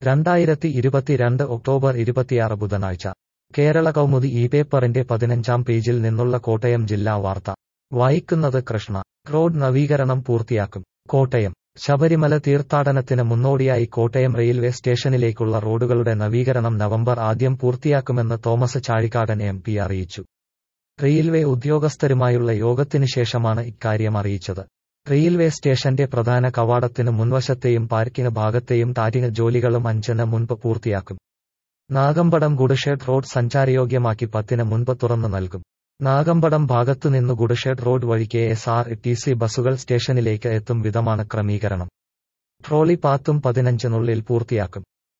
രണ്ടായിരത്തി ഇരുപത്തിരണ്ട് ഒക്ടോബർ ഇരുപത്തിയാറ് ബുധനാഴ്ച കേരള കൗമുദി ഈ പേപ്പറിന്റെ പതിനഞ്ചാം പേജിൽ നിന്നുള്ള കോട്ടയം ജില്ലാ വാർത്ത വായിക്കുന്നത് കൃഷ്ണ റോഡ് നവീകരണം പൂർത്തിയാക്കും കോട്ടയം ശബരിമല തീർത്ഥാടനത്തിന് മുന്നോടിയായി കോട്ടയം റെയിൽവേ സ്റ്റേഷനിലേക്കുള്ള റോഡുകളുടെ നവീകരണം നവംബർ ആദ്യം പൂർത്തിയാക്കുമെന്ന് തോമസ് ചാഴിക്കാടൻ എം പി അറിയിച്ചു റെയിൽവേ ഉദ്യോഗസ്ഥരുമായുള്ള യോഗത്തിനു ശേഷമാണ് ഇക്കാര്യം അറിയിച്ചത് റെയിൽവേ സ്റ്റേഷന്റെ പ്രധാന കവാടത്തിന് മുൻവശത്തെയും പാർക്കിംഗ് ഭാഗത്തെയും ടാരിങ് ജോലികളും അഞ്ചിന് മുൻപ് പൂർത്തിയാക്കും നാഗമ്പടം ഗുഡ്ഷെഡ് റോഡ് സഞ്ചാരയോഗ്യമാക്കി പത്തിന് മുൻപ് തുറന്നു നൽകും നാഗമ്പടം ഭാഗത്തുനിന്ന് ഗുഡ്ഷെഡ് റോഡ് വഴി K S R T C ബസുകൾ സ്റ്റേഷനിലേക്ക് എത്തും വിധമാണ് ക്രമീകരണം ട്രോളി പാത്തും പതിനഞ്ചിനുള്ളിൽ പൂർത്തിയാക്കും